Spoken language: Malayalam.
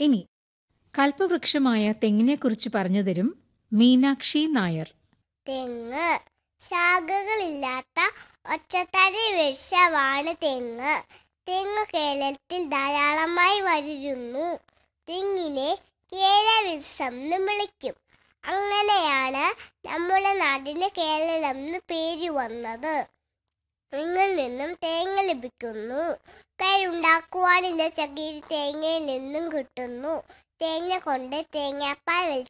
ഇനി കൽപ്പവൃക്ഷമായ തെങ്ങിനെക്കുറിച്ച് പറഞ്ഞു തരും മീനാക്ഷി നായർ തെങ്ങ് ശാഖകളില്ലാത്ത ഒറ്റത്തടി വൃക്ഷമാണ് തെങ്ങ് തെങ്ങ് കേരളത്തിൽ ധാരാളമായി വരുന്നു തെങ്ങിനെ കേരവൃക്ഷം എന്ന് വിളിക്കും അങ്ങനെയാണ് നമ്മുടെ നാടിന് കേരളം എന്ന് പേര് വന്നത് തെങ്ങിൽ നിന്നും തേങ്ങ ലഭിക്കുന്നു കരുണ്ടാക്കുവാനുള്ള ചകിരി തേങ്ങയിൽ നിന്നും കിട്ടുന്നു തേങ്ങ കൊണ്ട് തേങ്ങാപ്പാൽ